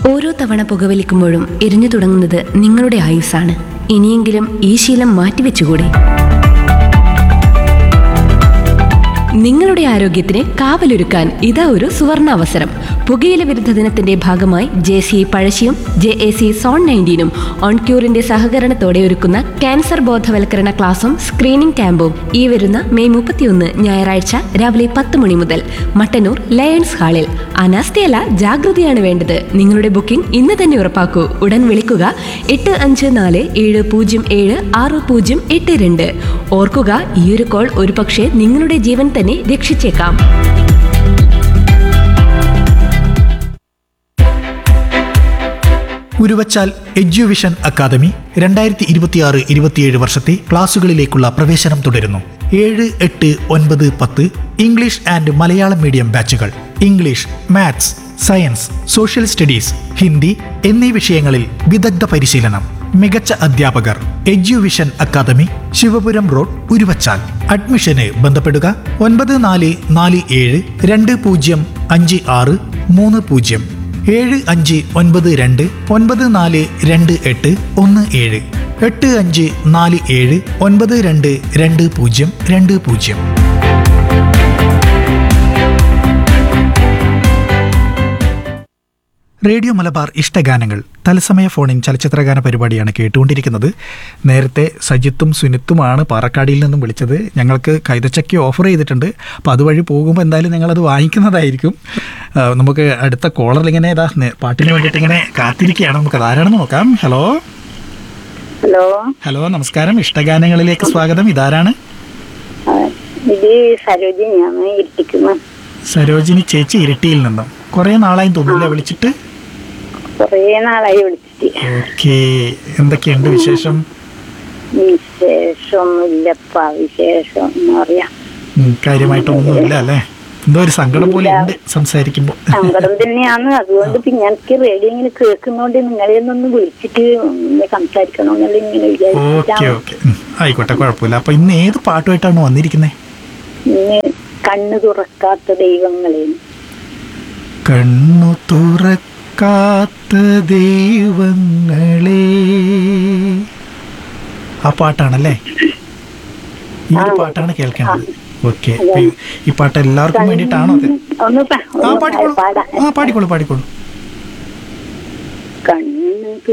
ഓരോ തവണ പുകവലിക്കുമ്പോഴും എരിഞ്ഞു തുടങ്ങുന്നത് നിങ്ങളുടെ ആയുസ്സാണ് ഇനിയെങ്കിലും ഈ ശീലം മാറ്റിവെച്ചുകൂടെ നിങ്ങളുടെ ആരോഗ്യത്തിന് കാവലൊരുക്കാൻ ഇതാ ഒരു സുവർണ അവസരം പുകയില വിരുദ്ധ ദിനത്തിന്റെ ഭാഗമായി ജെ സി പഴശ്ശിയും ജെ എ സി സോൺ നയൻറ്റീനും ഓൺക്യൂറിന്റെ സഹകരണത്തോടെ ഒരുക്കുന്ന ക്യാൻസർ ബോധവൽക്കരണ ക്ലാസും സ്ക്രീനിംഗ് ക്യാമ്പും ഈ വരുന്ന മെയ് മുപ്പത്തിയൊന്ന് ഞായറാഴ്ച രാവിലെ പത്ത് മണി മുതൽ മട്ടന്നൂർ ലയൺസ് ഹാളിൽ അനാസ്ഥയല്ല ജാഗ്രതയാണ് വേണ്ടത് നിങ്ങളുടെ ബുക്കിംഗ് ഇന്ന് തന്നെ ഉറപ്പാക്കൂ ഉടൻ വിളിക്കുക എട്ട് അഞ്ച് നാല് ഏഴ് പൂജ്യം ഏഴ് ആറ് പൂജ്യം എട്ട് രണ്ട് ഓർക്കുക ഈയൊരു കോൾ ഒരുപക്ഷെ നിങ്ങളുടെ ജീവൻ തന്നെ രക്ഷിച്ചേക്കാം ഉരുവച്ചാൽ എഡ്യൂവിഷൻ അക്കാദമി രണ്ടായിരത്തി ഇരുപത്തിയാറ് ഇരുപത്തിയേഴ് വർഷത്തെ ക്ലാസുകളിലേക്കുള്ള പ്രവേശനം തുടരുന്നു ഏഴ് എട്ട് ഒൻപത് പത്ത് ഇംഗ്ലീഷ് ആൻഡ് മലയാളം മീഡിയം ബാച്ചുകൾ English maths science social studies Hindi എന്നീ വിഷയങ്ങളിൽ വിദഗ്ധ പരിശീലനം മികച്ച അധ്യാപകർ Eduvision academy Shivapuram road Uruvachal അഡ്മിഷന് ബന്ധപ്പെടുക ഒൻപത് നാല് നാല് ഏഴ് രണ്ട് പൂജ്യം അഞ്ച് ആറ് മൂന്ന് പൂജ്യം ഏഴ് അഞ്ച് ഒൻപത് രണ്ട് ഒൻപത് നാല് രണ്ട് എട്ട് ഒന്ന് ഏഴ് എട്ട് അഞ്ച് നാല് ഏഴ് ഒൻപത് രണ്ട് രണ്ട് പൂജ്യം രണ്ട് പൂജ്യം റേഡിയോ മലബാർ ഇഷ്ടഗാനങ്ങൾ തത്സമയ ഫോണിൻ ചലച്ചിത്രഗാന പരിപാടിയാണ് കേട്ടുകൊണ്ടിരിക്കുന്നത് നേരത്തെ സജിത്തും സുനിത്തുമാണ് പാറക്കാടിയിൽ നിന്നും വിളിച്ചത് ഞങ്ങൾക്ക് കൈതച്ചക്ക ഓഫർ ചെയ്തിട്ടുണ്ട് അപ്പോൾ അതുവഴി പോകുമ്പോൾ എന്തായാലും ഞങ്ങളത് വാങ്ങിക്കുന്നതായിരിക്കും ആ, നമുക്ക് അടുത്ത കോളറിൽ ഇങ്ങനെ ഇതാ നേ- പാട്ടിന് വേണ്ടിയിട്ട് ഇങ്ങനെ കാത്തിരിക്കുകയാണ് നമുക്ക് അതാരാണെന്ന് നോക്കാം ഹലോ ഹലോ ഹലോ നമസ്കാരം ഇഷ്ടഗാനങ്ങളിലേക്ക് സ്വാഗതം ഇതാരാണ് ആ, ഇത് സരോജിനിയാണ് ഇരിക്കുന്നത് സരോജിനി ചേച്ചി ഇരിട്ടിയിൽ നിന്നും കുറേ നാളായി തോന്നില്ല വിളിച്ചിട്ട് കുറേ നാളായി വിളിച്ചിട്ട് ഓക്കെ എന്തൊക്കെയുണ്ട് വിശേഷം വിശേഷമൊന്നുമില്ലപ്പാ വിശേഷം എന്ന് പറയാം ഉം, കാര്യമായിട്ടൊന്നുമില്ല അല്ലേ എന്തോ ഒരു സങ്കടം പോലെ ഉണ്ട് സംസാരിക്കുമ്പോൾ സങ്കടം തന്നെയാണ് അതുകൊണ്ട് പിന്നെ എനിക്ക് റേഡിയോ ഇങ്ങനെ കേൾക്കുന്നോണ്ട് നിങ്ങളെ ഒന്ന് വിളിച്ചിട്ട് ഒന്ന് സംസാരിക്കണമെന്നുള്ള ഇങ്ങനെ ഓക്കെ വിചാരിച്ചിട്ടാണ് ഓക്കെ ആയിക്കോട്ടെ കുഴപ്പമില്ല അപ്പൊ ഇന്ന് ഏത് പാട്ടുമായിട്ടാണ് വന്നിരിക്കുന്നത് ഇന്ന് കണ്ണു തുറക്കാത്ത ദൈവങ്ങളെ കണ്ണു തുറക്കാത്ത ദൈവങ്ങളെ ആ പാട്ടാണല്ലേ ഈ ഒരു പാട്ടാണ് കേൾക്കേണ്ടത് ഓക്കെ ഈ പാട്ട് എല്ലാവർക്കും വേണ്ടിയിട്ടാണോ അത് ഒന്ന് പ- ആ ഒന്ന് പാടിക്കോളൂ പാടാം ആ പാടിക്കോളൂ പാടിക്കോളൂ